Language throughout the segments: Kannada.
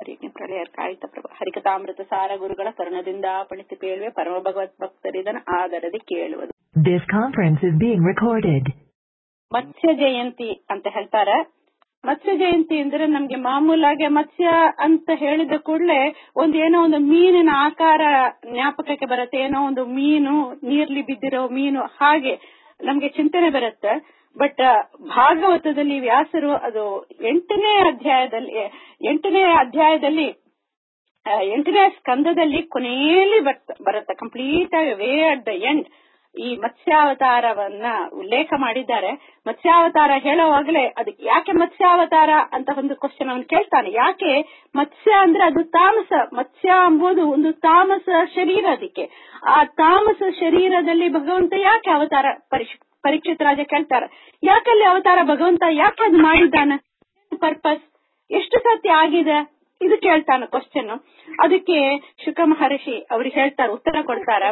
ಹರಿಕೆ ಪ್ರಳಯ ಕಾಯಿತ ಪ್ರಭ ಹರಿಕಥಾಮೃತ ಸಾರ ಗುರುಗಳ ಕರ್ಣದಿಂದ ಪಣಿಸಿ ಪೇಳುವೆ ಪರಮ ಭಗವತ್ ಭಕ್ತರಿದನ ಆದರದಿ ಕೇಳುವುದು This conference is being recorded. ಮತ್ಸ್ಯ ಜಯಂತಿ ಅಂತ ಹೇಳ್ತಾರೆ ಮತ್ಸ್ಯ ಜಯಂತಿ ಅಂದ್ರೆ ನಮ್ಗೆ ಮಾಮೂಲಾಗಿ ಮತ್ಸ್ಯ ಅಂತ ಹೇಳಿದ ಕೂಡಲೇ ಒಂದ್ ಏನೋ ಒಂದು ಮೀನಿನ ಆಕಾರ ಜ್ಞಾಪಕಕ್ಕೆ ಬರುತ್ತೆ ಏನೋ ಒಂದು ಮೀನು ನೀರ್ಲಿ ಬಿದ್ದಿರೋ ಮೀನು ಹಾಗೆ ನಮ್ಗೆ ಚಿಂತನೆ ಬರುತ್ತೆ ಬಟ್ ಭಾಗವತದಲ್ಲಿ ವ್ಯಾಸರು ಅದು ಎಂಟನೇ ಅಧ್ಯಾಯದಲ್ಲಿ ಎಂಟನೇ ಅಧ್ಯಾಯದಲ್ಲಿ ಆ, ಎಂಟನೇ ಸ್ಕಂದದಲ್ಲಿ ಕೊನೆಯಲ್ಲಿ ಬರ್ತ- ಬರುತ್ತೆ ಕಂಪ್ಲೀಟ್ ಆಗಿ ವೇ ಅಟ್ ದ ಎಂಡ್ ಈ ಮತ್ಸ್ಯಾವತಾರವನ್ನ ಉಲ್ಲೇಖ ಮಾಡಿದ್ದಾರೆ ಮತ್ಸ್ಯಾವತಾರ ಹೇಳೋವಾಗಲೇ ಅದಕ್ಕೆ ಯಾಕೆ ಮತ್ಸ್ಯಾವತಾರ ಅಂತ ಒಂದು ಕ್ವಶನ್ ಅವನು ಕೇಳ್ತಾನೆ ಯಾಕೆ ಮತ್ಸ್ಯ ಅಂದ್ರೆ ಅದು ತಾಮಸ ಮತ್ಸ್ಯ ಎಂಬುದು ಒಂದು ತಾಮಸ ಶರೀರ ಅದಕ್ಕೆ ಆ ತಾಮಸ ಶರೀರದಲ್ಲಿ ಭಗವಂತ ಯಾಕೆ ಅವತಾರ ಪರೀಕ್ಷ ಪರೀಕ್ಷಿತ ರಾಜ ಕೇಳ್ತಾರೆ ಯಾಕಲ್ಲಿ ಅವತಾರ ಭಗವಂತ ಯಾಕೆ ಅದು ಮಾಡಿದ್ದಾನೆ ಪರ್ಪಸ್ ಎಷ್ಟು ಸತ್ಯ ಆಗಿದೆ ಇದು ಕೇಳ್ತಾನೆ ಕ್ವಶನ್ ಅದಕ್ಕೆ ಶುಕ ಮಹರ್ಷಿ ಅವ್ರಿಗೆ ಹೇಳ್ತಾರೆ ಉತ್ತರ ಕೊಡ್ತಾರ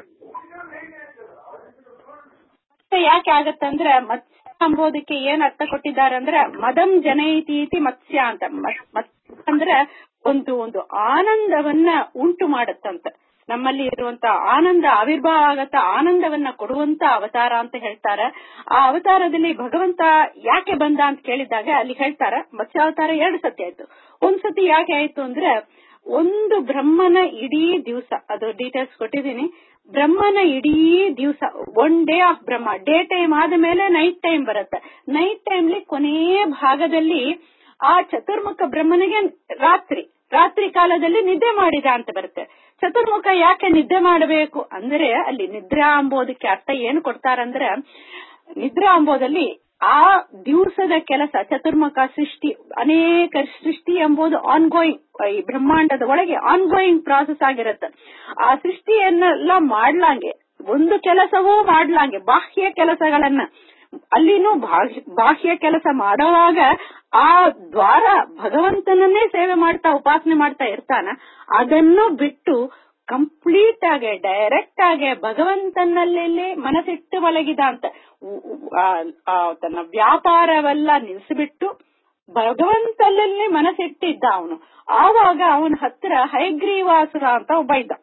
ಮತ್ತೆ ಯಾಕೆ ಆಗತ್ತಂದ್ರೆ ಮತ್ಸ್ಯ ಎಂಬುದಕ್ಕೆ ಏನ್ ಅರ್ಥ ಕೊಟ್ಟಿದ್ದಾರೆ ಅಂದ್ರೆ ಮದಂ ಜನೈತಿ ಇತಿ ಮತ್ಸ್ಯ ಅಂತ ಮತ್- ಮತ್ಸ್ಯ ಅಂದ್ರೆ ಒಂದು ಒಂದು ಆನಂದವನ್ನ ಉಂಟು ಮಾಡತ್ತಂತ ನಮ್ಮಲ್ಲಿ ಇರುವಂತ ಆನಂದ ಆವಿರ್ಭಾವ ಆಗತ್ತ ಆನಂದವನ್ನ ಕೊಡುವಂತ ಅವತಾರ ಅಂತ ಹೇಳ್ತಾರೆ ಆ ಅವತಾರದಲ್ಲಿ ಭಗವಂತ ಯಾಕೆ ಬಂದ ಅಂತ ಕೇಳಿದಾಗ ಅಲ್ಲಿ ಹೇಳ್ತಾರ ಮತ್ಸ್ಯಾವತಾರ ಎರಡು ಸತಿ ಆಯ್ತು ಒಂದ್ ಸತಿ ಯಾಕೆ ಆಯ್ತು ಅಂದ್ರೆ ಒಂದು ಬ್ರಹ್ಮನ ಇಡೀ ದಿವಸ ಅದು ಡೀಟೇಲ್ಸ್ ಕೊಟ್ಟಿದ್ದೀನಿ ಬ್ರಹ್ಮನ ಇಡೀ ದಿವಸ one day of Brahma day time ಆದ ಮೇಲೆ ನೈಟ್ ಟೈಮ್ ಬರುತ್ತೆ ನೈಟ್ ಟೈಮ್ಲಿ ಕೊನೆಯ ಭಾಗದಲ್ಲಿ ಆ ಚತುರ್ಮುಖ ಬ್ರಹ್ಮನಿಗೆ ರಾತ್ರಿ ರಾತ್ರಿ ಕಾಲದಲ್ಲಿ ನಿದ್ದೆ ಮಾಡಿದ ಅಂತ ಬರುತ್ತೆ ಚತುರ್ಮುಖ ಯಾಕೆ ನಿದ್ದೆ ಮಾಡಬೇಕು ಅಂದ್ರೆ ಅಲ್ಲಿ ನಿದ್ರಾ ಅಂಬೋದಕ್ಕೆ ಅರ್ಥ ಏನು ಕೊಡ್ತಾರಂದ್ರೆ ನಿದ್ರಾ ಅಂಬೋದಲ್ಲಿ ಆ ದಿವಸದ ಕೆಲಸ ಚತುರ್ಮುಖ ಸೃಷ್ಟಿ ಅನೇಕ ಸೃಷ್ಟಿ ಎಂಬುದು ಆನ್ ಗೋಯಿಂಗ್ ಈ ಬ್ರಹ್ಮಾಂಡದ ಒಳಗೆ ಆನ್ ಗೋಯಿಂಗ್ ಪ್ರಾಸೆಸ್ ಆಗಿರುತ್ತೆ ಆ ಸೃಷ್ಟಿಯನ್ನೆಲ್ಲ ಮಾಡ್ಲಾಂಗೆ ಒಂದು ಕೆಲಸವೂ ಮಾಡ್ಲಾಂಗೆ ಬಾಹ್ಯ ಕೆಲಸಗಳನ್ನ ಅಲ್ಲಿನೂ ಬಾಹ್ಯ ಬಾಹ್ಯ ಕೆಲಸ ಮಾಡುವಾಗ ಆ ದ್ವಾರ ಭಗವಂತನನ್ನೇ ಸೇವೆ ಮಾಡ್ತಾ ಉಪಾಸನೆ ಮಾಡ್ತಾ ಇರ್ತಾನ ಅದನ್ನು ಬಿಟ್ಟು ಕಂಪ್ಲೀಟ್ ಆಗಿ ಡೈರೆಕ್ಟ್ ಆಗಿ ಭಗವಂತನಲ್ಲೇ ಮನಸ್ಸಿಟ್ಟು ಮಲಗಿದ ಅಂತ ಉ- ಉ- ಆ- ಆ ತನ್ನ ವ್ಯಾಪಾರವೆಲ್ಲ ನಿಲ್ಲಿಸಿಬಿಟ್ಟು ಭಗವಂತನಲ್ಲೇ ಮನಸ್ಸಿಟ್ಟಿದ್ದ ಅವನು ಆವಾಗ ಅವನ ಹತ್ರ ಹೈಗ್ರೀವಾಸುರ ಅಂತ ಒಬ್ಬ ಇದ್ದ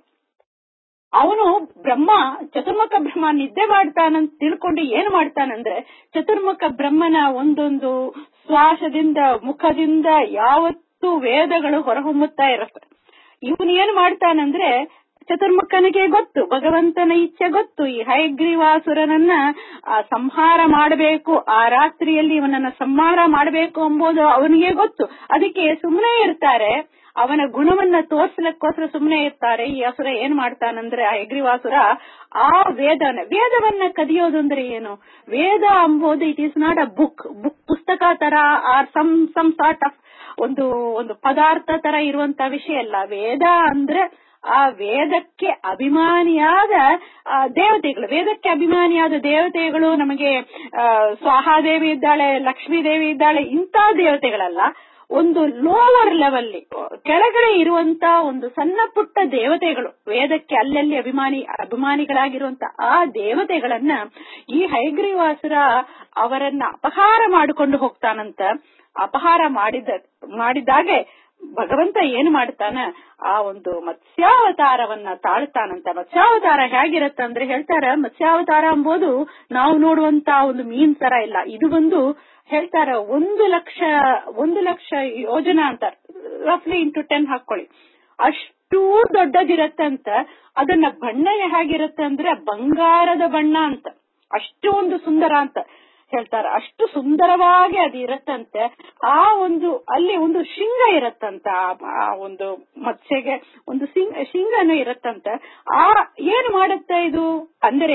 ಅವನು ಬ್ರಹ್ಮ ಚತುರ್ಮುಖ ಬ್ರಹ್ಮ ನಿದ್ದೆ ಮಾಡ್ತಾನಂತ ತಿಳ್ಕೊಂಡು ಏನ್ ಮಾಡ್ತಾನಂದ್ರೆ ಚತುರ್ಮುಖ ಬ್ರಹ್ಮನ ಒಂದೊಂದು ಶ್ವಾಸದಿಂದ ಮುಖದಿಂದ ಯಾವತ್ತೂ ವೇದಗಳು ಹೊರಹೊಮ್ಮುತ್ತಾ ಇರುತ್ತೆ ಇವನು ಏನ್ ಮಾಡ್ತಾನಂದ್ರೆ ಚತುರ್ಮುಖನಿಗೆ ಗೊತ್ತು ಭಗವಂತನ ಇಚ್ಛೆ ಗೊತ್ತು ಈ ಹಯಗ್ರೀವಾಸುರನನ್ನ ಆ, ಸಂಹಾರ ಮಾಡಬೇಕು ಆ ರಾತ್ರಿಯಲ್ಲಿ ಇವನನ್ನ ಸಂಹಾರ ಮಾಡಬೇಕು ಎಂಬುದು ಅವನಿಗೆ ಗೊತ್ತು ಅದಕ್ಕೆ ಸುಮ್ಮನೆ ಇರ್ತಾರೆ ಅವನ ಗುಣವನ್ನ ತೋರ್ಸಲಿಕ್ಕೋಸ್ಕರ ಸುಮ್ಮನೆ ಇರ್ತಾರೆ ಈ ಅಸುರ ಏನ್ ಮಾಡ್ತಾನಂದ್ರೆ ಆ ಯಗ್ರಿವಾಸುರ ಆ ವೇದನ ವೇದವನ್ನ ಕದಿಯೋದು ಅಂದ್ರೆ ಏನು ವೇದ ಅಂಬೋದು it is not a book book ಪುಸ್ತಕ ತರ are some some sort of ಒಂದು ಒಂದು ಪದಾರ್ಥ ತರ ಇರುವಂತ ವಿಷಯ ಅಲ್ಲ ವೇದ ಅಂದ್ರೆ ಆ ವೇದಕ್ಕೆ ಅಭಿಮಾನಿಯಾದ ಆ, ದೇವತೆಗಳು ವೇದಕ್ಕೆ ಅಭಿಮಾನಿಯಾದ ದೇವತೆಗಳು ನಮಗೆ ಆ, ಸ್ವಾಹಾದೇವಿ ಇದ್ದಾಳೆ ಲಕ್ಷ್ಮೀ ದೇವಿ ಇದ್ದಾಳೆ ಇಂಥ ದೇವತೆಗಳಲ್ಲ ಒಂದು ಲೋವರ್ ಲೆವೆಲ್ ಕೆಳಗಡೆ ಇರುವಂತ ಒಂದು ಸಣ್ಣ ಪುಟ್ಟ ದೇವತೆಗಳು ವೇದಕ್ಕೆ ಅಲ್ಲಲ್ಲಿ ಅಭಿಮಾನಿ ಅಭಿಮಾನಿಗಳಾಗಿರುವಂತ ಆ ದೇವತೆಗಳನ್ನ ಈ ಹೈಗ್ರೀವಾಸುರ ಅವರನ್ನ ಅಪಹಾರ ಮಾಡಿಕೊಂಡು ಹೋಗ್ತಾನಂತ ಅಪಹಾರ ಮಾಡಿದ ಮಾಡಿದಾಗೆ ಭಗವಂತ ಏನ್ ಮಾಡ್ತಾನ ಆ ಒಂದು ಮತ್ಸ್ಯಾವತಾರವನ್ನ ತಾಳ್ತಾನಂತ ಮತ್ಸ್ಯಾವತಾರ ಹೇಗಿರತ್ತಂದ್ರೆ ಹೇಳ್ತಾರ ಮತ್ಸ್ಯಾವತಾರ ಎಂಬುದು ನಾವು ನೋಡುವಂತ ಒಂದು ಮೀನ್ ತರ ಇಲ್ಲ ಇದು ಒಂದು ಹೇಳ್ತಾರ ಒಂದು ಲಕ್ಷ ಒಂದು ಲಕ್ಷ ಯೋಜನಾ ಅಂತ ರಫ್ಲಿ ಇಂಟು ಟೆನ್ ಹಾಕೊಳ್ಳಿ ಅಷ್ಟು ದೊಡ್ಡದಿರತ್ತಂತ ಅದನ್ನ ಬಣ್ಣ ಹೇಗಿರತ್ತೆ ಅಂದ್ರೆ ಬಂಗಾರದ ಬಣ್ಣ ಅಂತ ಅಷ್ಟು ಒಂದು ಸುಂದರ ಅಂತ ಹೇಳ್ತಾರೆ ಅಷ್ಟು ಸುಂದರವಾಗಿ ಅದು ಇರತ್ತಂತೆ ಆ ಒಂದು ಅಲ್ಲಿ ಒಂದು ಶೃಂಗ ಇರತ್ತಂತ ಆ- ಆ ಒಂದು ಮತ್ಸ್ಯಗೆ ಒಂದು ಸಿಂಗ್ ಶೃಂಗನು ಇರತ್ತಂತೆ ಆ ಏನ್ ಮಾಡುತ್ತೆ ಇದು ಅಂದರೆ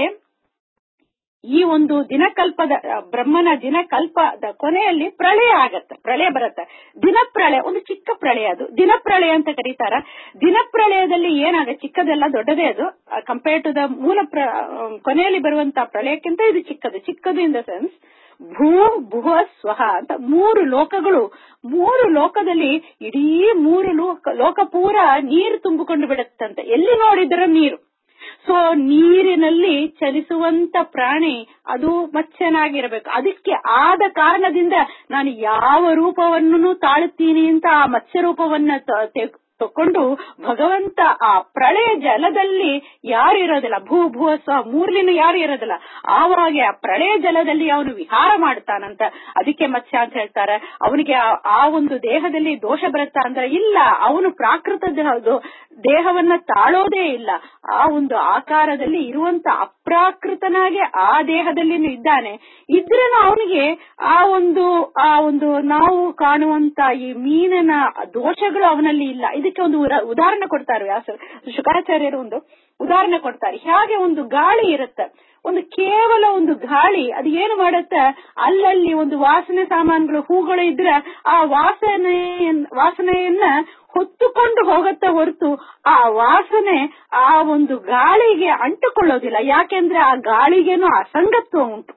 ಈ ಒಂದು ದಿನಕಲ್ಪದ ಆ, ಬ್ರಹ್ಮನ ದಿನಕಲ್ಪದ ಕೊನೆಯಲ್ಲಿ ಪ್ರಳಯ ಆಗತ್ತೆ ಪ್ರಳಯ ಬರುತ್ತೆ ದಿನಪ್ರಳಯ ಒಂದು ಚಿಕ್ಕ ಪ್ರಳಯ ಅದು ದಿನಪ್ರಳಯ ಅಂತ ಕರೀತಾರ ದಿನಪ್ರಳಯದಲ್ಲಿ ಏನಾಗ ಚಿಕ್ಕದೆಲ್ಲ ದೊಡ್ಡದೇ ಅದು ಕಂಪೇರ್ ಟು ದ ಮೂಲ ಪ್ರ- ಆ, ಕೊನೆಯಲ್ಲಿ ಬರುವಂತ ಪ್ರಳಯಕ್ಕಿಂತ ಇದು ಚಿಕ್ಕದು ಚಿಕ್ಕದು ಇನ್ ದ ಸೆನ್ಸ್ ಭೂ ಭುವ ಸ್ವಹ ಅಂತ ಮೂರು ಲೋಕಗಳು ಮೂರು ಲೋಕದಲ್ಲಿ ಇಡೀ ಮೂರು ಲೋಕ ಲೋಕ ಪೂರ ನೀರು ತುಂಬಿಕೊಂಡು ಬಿಡುತ್ತಂತೆ ಎಲ್ಲಿ ನೋಡಿದ್ರೆ ನೀರು ಸೊ ನೀರಿನಲ್ಲಿ ಚಲಿಸುವಂತ ಪ್ರಾಣಿ ಅದು ಮತ್ಸ್ಯನಾಗಿರಬೇಕು ಅದಕ್ಕೆ ಆದ ಕಾರಣದಿಂದ ನಾನು ಯಾವ ರೂಪವನ್ನು ತಾಳುತ್ತೀನಿ ಅಂತ ಆ ಮತ್ಸ್ಯ ರೂಪವನ್ನ ತ- ತೆ- ತಕೊಂಡು ಭಗವಂತ ಆ ಪ್ರಳಯ ಜಲದಲ್ಲಿ ಯಾರು ಇರೋದಿಲ್ಲ ಭೂ ಭೂ ಸ್ವ ಮೂರ್ಲಿನ ಯಾರು ಇರೋದಿಲ್ಲ ಆವಾಗ ಆ ಪ್ರಳಯ ಜಲದಲ್ಲಿ ಅವನು ವಿಹಾರ ಮಾಡ್ತಾನಂತ ಅದಕ್ಕೆ ಮತ್ಸ್ಯ ಅಂತ ಹೇಳ್ತಾರೆ ಅವನಿಗೆ ಆ- ಆ ಒಂದು ದೇಹದಲ್ಲಿ ದೋಷ ಬರುತ್ತಾ ಅಂದ್ರೆ ಇಲ್ಲ ಅವನು ಪ್ರಾಕೃತ ದೇಹ- ದೋ- ದೇಹವನ್ನ ತಾಳೋದೇ ಇಲ್ಲ ಆ ಒಂದು ಆಕಾರದಲ್ಲಿ ಇರುವಂತ ಅಪ್ರಾಕೃತನಾಗೆ ಆ ದೇಹದಲ್ಲಿ ಇದ್ದಾನೆ ಇದ್ರೂ ಅವನಿಗೆ ಆ ಒಂದು ಆ ಒಂದು ನಾವು ಕಾಣುವಂತ ಈ ಮೀನಿನ ದೋಷಗಳು ಅವನಲ್ಲಿ ಇಲ್ಲ ಇದಕ್ಕೆ ಒಂದು ಉರ- ಉದಾಹರಣೆ ಕೊಡ್ತಾರೆ ವ್ಯಾಸರು ಶುಕಾಚಾರ್ಯರು ಒಂದು ಉದಾಹರಣೆ ಕೊಡ್ತಾರೆ ಹೇಗೆ ಒಂದು ಗಾಳಿ ಇರುತ್ತೆ ಒಂದು ಕೇವಲ ಒಂದು ಗಾಳಿ ಅದು ಏನು ಮಾಡುತ್ತೆ ಅಲ್ಲಲ್ಲಿ ಒಂದು ವಾಸನೆ ಸಾಮಾನುಗಳು ಹೂಗಳು ಇದ್ರೆ ಆ ವಾಸನೆ ವಾಸನೆಯನ್ನ ಹೊತ್ತುಕೊಂಡು ಹೋಗತ್ತೆ ಹೊರತು ಆ ವಾಸನೆ ಆ ಒಂದು ಗಾಳಿಗೆ ಅಂಟುಕೊಳ್ಳೋದಿಲ್ಲ ಯಾಕೆಂದ್ರೆ ಆ ಗಾಳಿಗೇನು ಅಸಂಗತ್ವ ಉಂಟು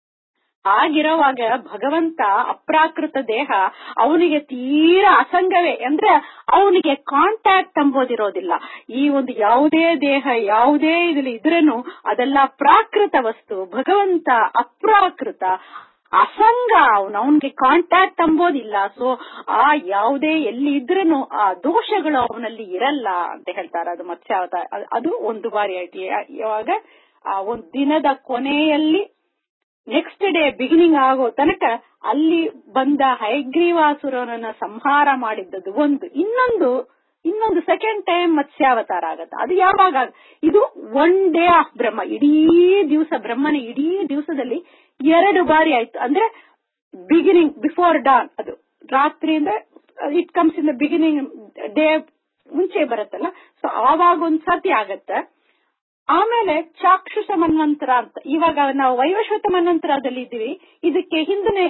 ಆಗಿರುವಾಗ ಭಗವಂತ ಅಪ್ರಾಕೃತ ದೇಹ ಅವನಿಗೆ ತೀರಾ ಅಸಂಗವೇ ಅಂದ್ರೆ ಅವನಿಗೆ ಕಾಂಟ್ಯಾಕ್ಟ್ ಎಂಬುದಿರೋದಿಲ್ಲ ಈ ಒಂದು ಯಾವುದೇ ದೇಹ ಯಾವುದೇ ಇದ್ರಲ್ಲಿ ಇದ್ರೇನು ಅದೆಲ್ಲ ಪ್ರಾಕೃತ ವಸ್ತು ಭಗವಂತ ಅಪ್ರಾಕೃತ ಅಸಂಗ ಅವನು ಅವನಿಗೆ ಕಾಂಟ್ಯಾಕ್ಟ್ ಅಂಬೋದಿಲ್ಲ ಸೊ ಆ ಯಾವುದೇ ಎಲ್ಲಿ ಇದ್ರೂ ಆ ದೋಷಗಳು ಅವನಲ್ಲಿ ಇರಲ್ಲ ಅಂತ ಹೇಳ್ತಾರೆ ಅದು ಮತ್ಸ್ಯಾವತಾರ ಅದು- ಅದು ಒಂದು ಬಾರಿ ಆಯ್ತು ಯಾ- ಯಾವಾಗ ಆ ಒಂದು ದಿನದ ಕೊನೆಯಲ್ಲಿ ನೆಕ್ಸ್ಟ್ ಡೇ ಬಿಗಿನಿಂಗ್ ಆಗೋ ತನಕ ಅಲ್ಲಿ ಬಂದ ಹೈಗ್ರೀವಾಸುರನನ್ನ ಸಂಹಾರ ಮಾಡಿದ್ದದು ಒಂದು ಇನ್ನೊಂದು ಇನ್ನೊಂದು ಸೆಕೆಂಡ್ ಟೈಮ್ ಮತ್ಸ್ಯಾವತಾರ ಆಗತ್ತೆ ಅದು ಯಾವಾಗ ಆಗ- ಇದು ಒನ್ ಡೇ ಆಫ್ ಬ್ರಹ್ಮ ಇಡೀ ದಿವಸ ಬ್ರಹ್ಮನ ಇಡೀ ದಿವಸದಲ್ಲಿ ಎರಡು ಬಾರಿ ಆಯ್ತು ಅಂದ್ರೆ ಬಿಗಿನಿಂಗ್ ಬಿಫೋರ್ ಡಾನ್ ಅದು ರಾತ್ರಿಯಿಂದ it comes in the beginning day ಮುಂಚೆ ಬರುತ್ತಲ್ಲ ಸೊ ಆವಾಗ ಒಂದ್ ಸತಿ ಆಗತ್ತೆ ಆಮೇಲೆ ಚಾಕ್ಷುಷ ಮನ್ವಂತರ ಅಂತ ಇವಾಗ ನಾವು ವೈವಸ್ವತ ಮನ್ವಂತರದಲ್ಲಿ ಇದ್ದೀವಿ ಇದಕ್ಕೆ ಹಿಂದಿನ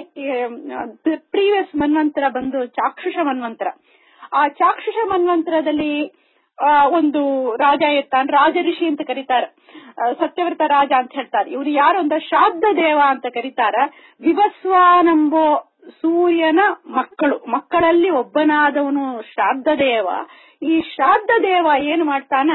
ಪ್ರೀವಿಯಸ್ ಮನ್ವಂತರ ಬಂದು ಚಾಕ್ಷುಷ ಮನ್ವಂತರ ಆ ಚಾಕ್ಷುಷ ಮನ್ವಂತರದಲ್ಲಿ ಆ, ಒಂದು ರಾಜ ಇರ್ತಾನೆ ರಾಜ ಋಷಿ ಅಂತ ಕರೀತಾರೆ ಆ, ಸತ್ಯವ್ರತ ರಾಜ ಅಂತ ಹೇಳ್ತಾರೆ ಇವ್ರು ಯಾರು ಅಂದ್ರೆ ಶ್ರಾದ್ದ ದೇವ ಅಂತ ಕರೀತಾರ ವಿವಸ್ವಾನಂಬೋ ಸೂರ್ಯನ ಮಕ್ಕಳು ಮಕ್ಕಳಲ್ಲಿ ಒಬ್ಬನಾದವನು ಶ್ರಾದ್ದ ದೇವ ಈ ಶ್ರಾದ್ದ ದೇವ ಏನು ಮಾಡ್ತಾನ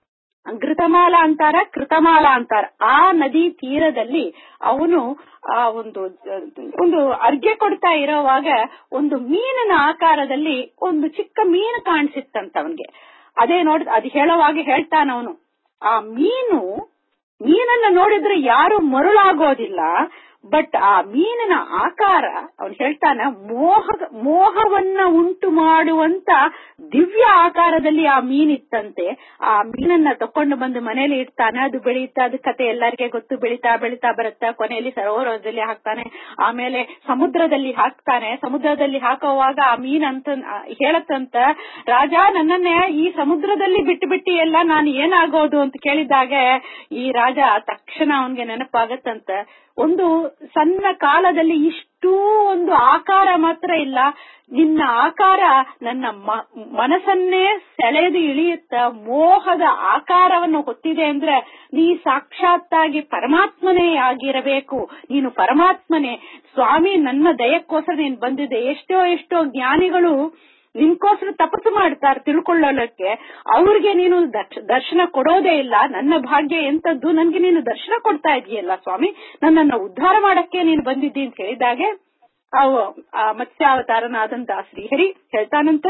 ಘೃತಮಾಲ ಅಂತಾರ ಕೃತಮಾಲ ಅಂತಾರ ಆ ನದಿ ತೀರದಲ್ಲಿ ಅವನು ಆ ಒಂದು ಒಂದು ಅರ್ಘ್ಯ ಕೊಡ್ತಾ ಇರೋವಾಗ ಒಂದು ಮೀನಿನ ಆಕಾರದಲ್ಲಿ ಒಂದು ಚಿಕ್ಕ ಮೀನು ಕಾಣಿಸಿತ್ತಂತ ಅವನ್ಗೆ ಅದೇ ನೋಡ್ ಅದು ಹೇಳುವಾಗ ಹೇಳ್ತಾನ ಅವನು ಆ ಮೀನು ಮೀನನ್ನ ನೋಡಿದ್ರೆ ಯಾರು ಮರುಳಾಗೋದಿಲ್ಲ ಬಟ್ ಆ ಮೀನಿನ ಆಕಾರ ಅವನು ಹೇಳ್ತಾನ ಮೋಹ ಮೋಹವನ್ನ ಉಂಟು ಮಾಡುವಂತ ದಿವ್ಯ ಆಕಾರದಲ್ಲಿ ಆ ಮೀನಿತ್ತಂತೆ ಆ ಮೀನನ್ನ ತಕೊಂಡು ಬಂದು ಮನೇಲಿ ಇಡ್ತಾನೆ ಅದು ಬೆಳೀತಾ ಅದು ಕತೆ ಎಲ್ಲರಿಗೆ ಗೊತ್ತು ಬೆಳೀತಾ ಬೆಳೀತಾ ಬರುತ್ತಾ ಕೊನೆಯಲ್ಲಿ ಸರೋವರದಲ್ಲಿ ಹಾಕ್ತಾನೆ ಆಮೇಲೆ ಸಮುದ್ರದಲ್ಲಿ ಹಾಕ್ತಾನೆ ಸಮುದ್ರದಲ್ಲಿ ಹಾಕುವಾಗ ಆ ಮೀನ್ ಅಂತ ಹೇಳತ್ತಂತ ರಾಜ ನನ್ನನ್ನೇ ಈ ಸಮುದ್ರದಲ್ಲಿ ಬಿಟ್ಟು ಬಿಟ್ಟು ಎಲ್ಲ ನಾನು ಏನಾಗೋದು ಅಂತ ಕೇಳಿದಾಗ ಈ ರಾಜ ತಕ್ಷಣ ಅವನ್ಗೆ ನೆನಪಾಗತ್ತಂತ ಒಂದು ಸಣ್ಣ ಕಾಲದಲ್ಲಿ ಇಷ್ಟೂ ಒಂದು ಆಕಾರ ಮಾತ್ರ ಇಲ್ಲ ನಿನ್ನ ಆಕಾರ ನನ್ನ ಮ- ಮನಸ್ಸನ್ನೇ ಸೆಳೆದು ಇಳಿಯುತ್ತ ಮೋಹದ ಆಕಾರವನ್ನು ಹೊತ್ತಿದೆ ಅಂದ್ರೆ ನೀ ಸಾಕ್ಷಾತ್ತಾಗಿ ಪರಮಾತ್ಮನೇ ಆಗಿರಬೇಕು ನೀನು ಪರಮಾತ್ಮನೇ ಸ್ವಾಮಿ ನನ್ನ ದಯಕ್ಕೋಸ್ಕರ ನೀನು ಬಂದಿದೆ ಎಷ್ಟೋ ಎಷ್ಟೋ ಜ್ಞಾನಿಗಳು ನಿನ್ಕೋಸ್ಕರ ತಪಸ್ಸು ಮಾಡ್ತಾರೆ ತಿಳ್ಕೊಳ್ಳೋಲಕ್ಕೆ ಅವ್ರಿಗೆ ನೀನು ದರ್ಶ- ದರ್ಶನ ಕೊಡೋದೇ ಇಲ್ಲ ನನ್ನ ಭಾಗ್ಯ ಎಂತದ್ದು ನನ್ಗೆ ನೀನು ದರ್ಶನ ಕೊಡ್ತಾ ಇದೆಯಲ್ಲ ಸ್ವಾಮಿ ನನ್ನನ್ನ ಉದ್ಧಾರ ಮಾಡಕ್ಕೆ ನೀನು ಬಂದಿದ್ದಿ ಅಂತ ಹೇಳಿದಾಗೆ ಅವು ಆ ಮತ್ಸ್ಯಾವತಾರನಾದಂತ ಶ್ರೀಹರಿ ಹೇಳ್ತಾನಂತ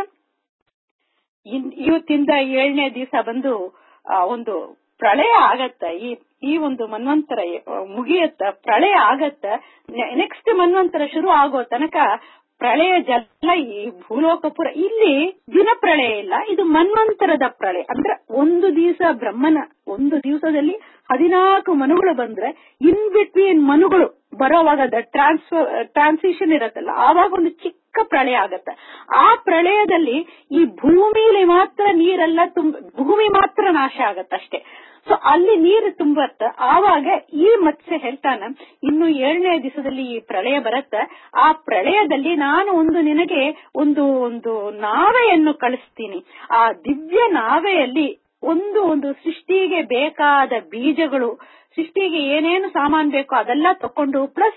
ಇನ್- ಇವತ್ತಿಂದ ಏಳನೇ ದಿವಸ ಬಂದು ಆ, ಒಂದು ಪ್ರಳಯ ಆಗತ್ತ ಈ ಈ ಒಂದು ಮನ್ವಂತರ ಮುಗಿಯತ್ತ ಪ್ರಳಯ ಆಗತ್ತ ನೆಕ್ಸ್ಟ್ ಮನ್ವಂತರ ಶುರು ಆಗೋ ತನಕ ಪ್ರಳಯ ಜಲ ಈ ಭೂಲೋಕಪುರ ಇಲ್ಲಿ ದಿನ ಪ್ರಳಯ ಇಲ್ಲ ಇದು ಮನ್ವಂತರದ ಪ್ರಳಯ ಅಂದ್ರೆ ಒಂದು ದಿವಸ ಬ್ರಹ್ಮನ ಒಂದು ದಿವಸದಲ್ಲಿ ಹದಿನಾಲ್ಕು ಮನುಗಳು ಬಂದ್ರೆ ಇನ್ ಬಿಟ್ವೀನ್ ಮನುಗಳು ಬರೋವಾಗ ಟ್ರಾನ್ಸ್ಫರ್ ಟ್ರಾನ್ಸಿಷನ್ ಇರತ್ತಲ್ಲ ಆವಾಗ ಒಂದು ಚಿಕ್ಕ ಪ್ರಳಯ ಆಗತ್ತೆ ಆ ಪ್ರಳಯದಲ್ಲಿ ಈ ಭೂಮಿಲಿ ಮಾತ್ರ ನೀರೆಲ್ಲ ತುಂಬ ಭೂಮಿ ಮಾತ್ರ ನಾಶ ಆಗತ್ತಷ್ಟೇ ಸೊ ಅಲ್ಲಿ ನೀರು ತುಂಬತ್ತ ಆವಾಗ ಈ ಮತ್ಸ್ಯ ಹೇಳ್ತಾನ ಇನ್ನು ಏಳನೇ ದಿವಸದಲ್ಲಿ ಈ ಪ್ರಳಯ ಬರತ್ತ ಆ ಪ್ರಳಯದಲ್ಲಿ ನಾನು ಒಂದು ನಿನಗೆ ಒಂದು ಒಂದು ನಾವೆಯನ್ನು ಕಳಿಸ್ತೀನಿ ಆ ದಿವ್ಯ ನಾವೆಯಲ್ಲಿ ಒಂದು ಒಂದು ಸೃಷ್ಟಿಗೆ ಬೇಕಾದ ಬೀಜಗಳು ಸೃಷ್ಟಿಗೆ ಏನೇನು ಸಾಮಾನ್ ಬೇಕೋ ಅದೆಲ್ಲ ತಕೊಂಡು ಪ್ಲಸ್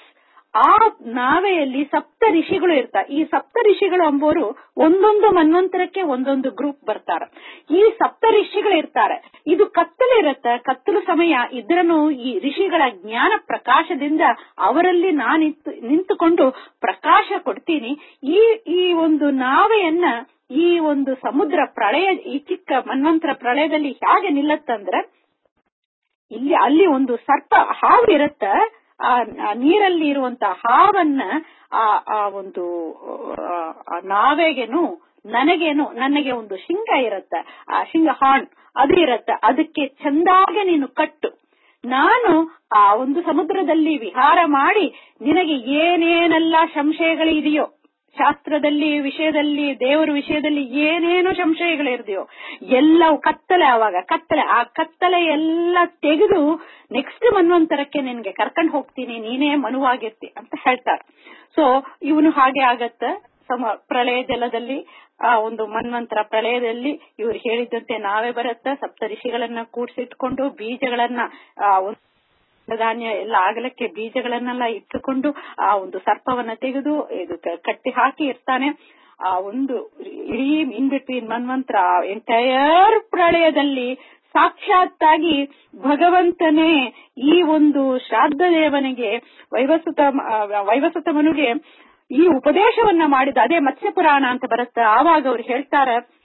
ಆ ನಾವೆಯಲ್ಲಿ ಸಪ್ತ ಋಷಿಗಳು ಇರ್ತಾರೆ ಈ ಸಪ್ತ ಋಷಿಗಳು ಅಂಬೋರು ಒಂದೊಂದು ಮನ್ವಂತರಕ್ಕೆ ಒಂದೊಂದು ಗ್ರೂಪ್ ಬರ್ತಾರೆ ಈ ಸಪ್ತ ಋಷಿಗಳು ಇರ್ತಾರೆ ಇದು ಕತ್ತಲು ಇರುತ್ತೆ ಕತ್ತಲು ಸಮಯ ಇದ್ರನು ಈ ಋಷಿಗಳ ಜ್ಞಾನ ಪ್ರಕಾಶದಿಂದ ಅವರಲ್ಲಿ ನಾನು ನಿಂತುಕೊಂಡು ಪ್ರಕಾಶ ಕೊಡ್ತೀನಿ ಈ ಈ ಒಂದು ನಾವೆಯನ್ನ ಈ ಒಂದು ಸಮುದ್ರ ಪ್ರಳಯ ಈ ಚಿಕ್ಕ ಮನ್ವಂತರ ಪ್ರಳಯದಲ್ಲಿ ಹೇಗೆ ನಿಲ್ಲತ್ತಂದ್ರೆ ಇಲ್ಲಿ ಅಲ್ಲಿ ಒಂದು ಸರ್ಪ ಹಾವು ಇರುತ್ತ ಆ ನೀರಲ್ಲಿ ಇರುವಂತ ಹಾವನ್ನ ಆ ಆ ಒಂದು ಆ ನಾವೆಗೆನು ನನಗೇನು ನನಗೆ ಒಂದು ಶಿಂಗ ಇರತ್ತ ಆ ಶಿಂಗ ಹಾಣ್ ಅದು ಇರತ್ತ ಅದಕ್ಕೆ ಚಂದಾಗೆ ನೀನು ಕಟ್ಟು ನಾನು ಆ ಒಂದು ಸಮುದ್ರದಲ್ಲಿ ವಿಹಾರ ಮಾಡಿ ನಿನಗೆ ಏನೇನೆಲ್ಲ ಸಂಶಯಗಳಿದೆಯೋ ಶಾಸ್ತ್ರದಲ್ಲಿ ವಿಷಯದಲ್ಲಿ ದೇವರ ವಿಷಯದಲ್ಲಿ ಏನೇನು ಸಂಶಯಗಳಿರ್ದೆಯೋ ಎಲ್ಲವೂ ಕತ್ತಲೆ ಆವಾಗ ಕತ್ತಲೆ ಆ ಕತ್ತಲೆ ಎಲ್ಲ ತೆಗೆದು ನೆಕ್ಸ್ಟ್ ಮನ್ವಂತರಕ್ಕೆ ನಿನ್ಗೆ ಕರ್ಕೊಂಡು ಹೋಗ್ತೀನಿ ನೀನೇ ಮನುವಾಗಿರ್ತಿ ಅಂತ ಹೇಳ್ತಾರೆ ಸೊ ಇವನು ಹಾಗೆ ಆಗತ್ತ ಸಮ ಪ್ರಳಯ ಜಲದಲ್ಲಿ ಆ ಒಂದು ಮನ್ವಂತರ ಪ್ರಳಯದಲ್ಲಿ ಇವ್ರು ಹೇಳಿದಂತೆ ನಾವೇ ಬರತ್ತ ಸಪ್ತ ಋಷಿಗಳನ್ನ ಕೂಡ್ಸಿಟ್ಕೊಂಡು ಬೀಜಗಳನ್ನ ಆ ಧಾನ್ಯ ಎಲ್ಲ ಆಗಲಕ್ಕೆ ಬೀಜಗಳನ್ನೆಲ್ಲ ಇಟ್ಟುಕೊಂಡು ಆ ಒಂದು ಸರ್ಪವನ್ನ ತೆಗೆದು ಇದು ಕಟ್ಟಿ ಹಾಕಿ ಇರ್ತಾನೆ ಆ ಒಂದು ಇಡೀ ಇನ್ ಬಿಟ್ವೀನ್ ಮನ್ವಂತರ ಎಂಟೈರ್ ಪ್ರಳಯದಲ್ಲಿ ಸಾಕ್ಷಾತ್ತಾಗಿ ಭಗವಂತನೇ ಈ ಒಂದು ಶ್ರಾದ್ದ ದೇವನಿಗೆ ವೈವಸುತ ವೈವಸುತ ಮನುಗೆ ಈ ಉಪದೇಶವನ್ನ ಮಾಡಿದ ಅದೇ ಮತ್ಸ್ಯ ಪುರಾಣ ಅಂತ ಬರುತ್ತ ಆವಾಗ ಅವ್ರು ಹೇಳ್ತಾರ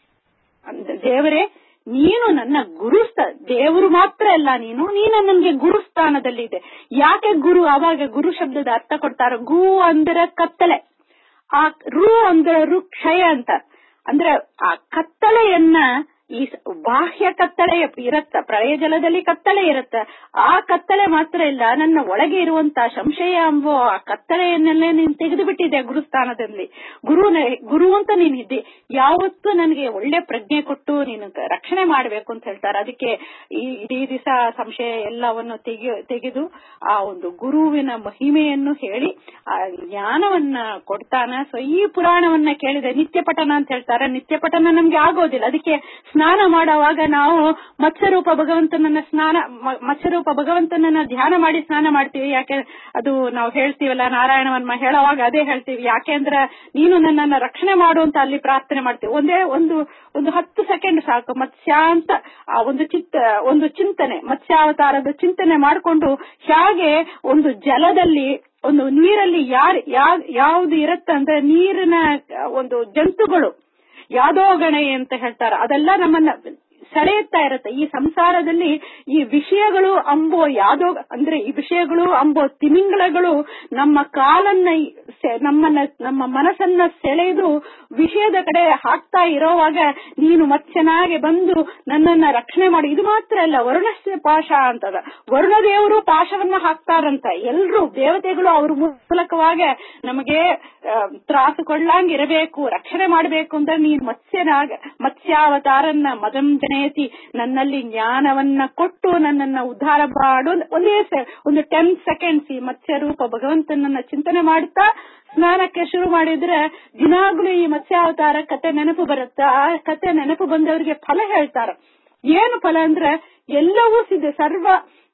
ದೇವರೇ ನೀನು ನನ್ನ ಗುರುಸ್ಥ ದೇವರು ಮಾತ್ರ ಅಲ್ಲ ನೀನು ನೀನು ನನಗೆ ಗುರುಸ್ಥಾನದಲ್ಲಿದೆ ಯಾಕೆ ಗುರು ಆವಾಗ ಗುರು ಶಬ್ದದ ಅರ್ಥ ಕೊಡ್ತಾರ ಗು ಅಂದ್ರೆ ಕತ್ತಲೆ ಆ ರು ಅಂದ್ರೆ ರು ಕ್ಷಯ ಅಂತ ಅಂದ್ರೆ ಆ ಕತ್ತಲೆಯನ್ನ ಈ ಬಾಹ್ಯ ಕತ್ತಲೆ ಇರತ್ತ ಪ್ರಳಯ ಜಲದಲ್ಲಿ ಕತ್ತಲೆ ಇರತ್ತ ಆ ಕತ್ತಲೆ ಮಾತ್ರ ಇಲ್ಲ ನನ್ನ ಒಳಗೆ ಇರುವಂತ ಸಂಶಯ ಎಂಬೋ ಆ ಕತ್ತಲೆಯನ್ನೆಲ್ಲ ನೀನು ತೆಗೆದು ಬಿಟ್ಟಿದೆ ಗುರುಸ್ಥಾನದಲ್ಲಿ ಗುರು ಗುರು ಅಂತ ನೀನಿದ್ದೆ ಯಾವತ್ತೂ ನನಗೆ ಒಳ್ಳೆ ಪ್ರಜ್ಞೆ ಕೊಟ್ಟು ನೀನು ರಕ್ಷಣೆ ಮಾಡಬೇಕು ಅಂತ ಹೇಳ್ತಾರೆ ಅದಕ್ಕೆ ಈ ಇಡೀ ದಿವಸ ಸಂಶಯ ಎಲ್ಲವನ್ನು ತೆಗೆ ತೆಗೆದು ಆ ಒಂದು ಗುರುವಿನ ಮಹಿಮೆಯನ್ನು ಹೇಳಿ ಆ ಜ್ಞಾನವನ್ನ ಕೊಡ್ತಾನ ಸೊ ಈ ಪುರಾಣವನ್ನ ಕೇಳಿದೆ ನಿತ್ಯ ಪಠನ ಅಂತ ಹೇಳ್ತಾರೆ ನಿತ್ಯ ಪಠನ ನಮ್ಗೆ ಆಗೋದಿಲ್ಲ ಅದಕ್ಕೆ ಸ್ನಾನ ಮಾಡುವಾಗ ನಾವು ಮತ್ಸ್ಯರೂಪ ಭಗವಂತನನ್ನ ಸ್ನಾನ ಮತ್ಸ್ಯರೂಪ ಭಗವಂತನನ್ನ ಧ್ಯಾನ ಮಾಡಿ ಸ್ನಾನ ಮಾಡ್ತೀವಿ ಯಾಕೆ ಅದು ನಾವು ಹೇಳ್ತೀವಲ್ಲ ನಾರಾಯಣವನ್ನ ಹೇಳುವಾಗ ಅದೇ ಹೇಳ್ತೀವಿ ಯಾಕೆಂದ್ರೆ ನೀನು ನನ್ನನ್ನ ರಕ್ಷಣೆ ಮಾಡು ಅಂತ ಅಲ್ಲಿ ಪ್ರಾರ್ಥನೆ ಮಾಡ್ತೀವಿ ಒಂದೇ ಒಂದು ಒಂದು ಹತ್ತು ಸೆಕೆಂಡ್ ಸಾಕು ಮತ್ಸ್ಯ ಅಂತ ಆ ಒಂದು ಚಿತ್ತ ಒಂದು ಚಿಂತನೆ ಮತ್ಸ್ಯಾವತಾರದ ಚಿಂತನೆ ಮಾಡಿಕೊಂಡು ಹೇಗೆ ಒಂದು ಜಲದಲ್ಲಿ ಒಂದು ನೀರಲ್ಲಿ ಯಾರು ಯಾವ್ದು ಇರುತ್ತೆ ಅಂದ್ರೆ ನೀರಿನ ಒಂದು ಜಂತುಗಳು ಯಾದೋ ಗಣೆ ಅಂತ ಹೇಳ್ತಾರೆ ಅದೆಲ್ಲ ನಮ್ಮನ್ನ ಸೆಳೆಯುತ್ತಾ ಇರುತ್ತೆ ಈ ಸಂಸಾರದಲ್ಲಿ ಈ ವಿಷಯಗಳು ಅಂಬೋ ಯಾದೋ ಅಂದ್ರೆ ಈ ವಿಷಯಗಳು ಅಂಬೋ ತಿಮಿಂಗಳಗಳು ನಮ್ಮ ಕಾಲನ್ನ ನಮ್ಮನ್ನ ನಮ್ಮ ಮನಸ್ಸನ್ನ ಸೆಳೆದು ವಿಷಯದ ಕಡೆ ಹಾಕ್ತಾ ಇರೋವಾಗ ನೀನು ಮತ್ ಚೆನ್ನಾಗಿ ಬಂದು ನನ್ನನ್ನ ರಕ್ಷಣೆ ಮಾಡಿ ಇದು ಮಾತ್ರ ಅಲ್ಲ ವರುಣಸ್ಯ ಪಾಶ ಅಂತದ ವರುಣ ದೇವರು ಪಾಶವನ್ನ ಹಾಕ್ತಾರಂತ ಎಲ್ರು ದೇವತೆಗಳು ಅವ್ರ ಮೂಲಕವಾಗಿ ನಮಗೆ ತ್ರಾಸು ಕೊಳ್ಳಂಗ್ ಇರಬೇಕು ರಕ್ಷಣೆ ಮಾಡಬೇಕು ಅಂದ್ರೆ ನೀನ್ ಮತ್ಸ್ಯನಾಗ ಮತ್ಸ್ಯಾವತಾರನ್ನ ಮದಂ ಜನಯತಿ ನನ್ನಲ್ಲಿ ಜ್ಞಾನವನ್ನ ಕೊಟ್ಟು ನನ್ನನ್ನ ಉದ್ಧಾರ ಮಾಡು ಒಂದೇ ಒಂದು ಟೆನ್ ಸೆಕೆಂಡ್ಸ್ ಈ ಮತ್ಸ್ಯ ರೂಪ ಭಗವಂತನನ್ನ ಚಿಂತನೆ ಮಾಡುತ್ತಾ ಸ್ನಾನಕ್ಕೆ ಶುರು ಮಾಡಿದ್ರೆ ದಿನಾಗ್ಲೂ ಈ ಮತ್ಸ್ಯಾವತಾರ ಕತೆ ನೆನಪು ಬರುತ್ತೆ ಆ ಕತೆ ನೆನಪು ಬಂದವರಿಗೆ ಫಲ ಹೇಳ್ತಾರ ಏನು ಫಲ ಅಂದ್ರೆ ಎಲ್ಲವೂ ಸಿದ್ಧ ಸರ್ವ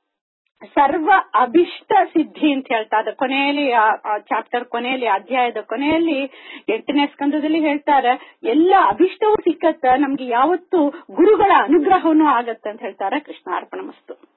ಸರ್ವ ಅಭಿಷ್ಟ ಸಿದ್ಧಿ ಅಂತ ಹೇಳ್ತಾ ಅದ ಕೊನೆಯಲ್ಲಿ ಆ ಚಾಪ್ಟರ್ ಕೊನೆಯಲ್ಲಿ ಅಧ್ಯಾಯದ ಕೊನೆಯಲ್ಲಿ ಎಂಟನೇ ಸ್ಕಂದದಲ್ಲಿ ಹೇಳ್ತಾರೆ ಎಲ್ಲ ಅಭಿಷ್ಟವೂ ಸಿಕ್ಕತ್ತ ನಮ್ಗೆ ಯಾವತ್ತು ಗುರುಗಳ ಅನುಗ್ರಹವೂ ಆಗತ್ತ ಅಂತ ಹೇಳ್ತಾರೆ ಕೃಷ್ಣಾರ್ಪಣ ಮಸ್ತು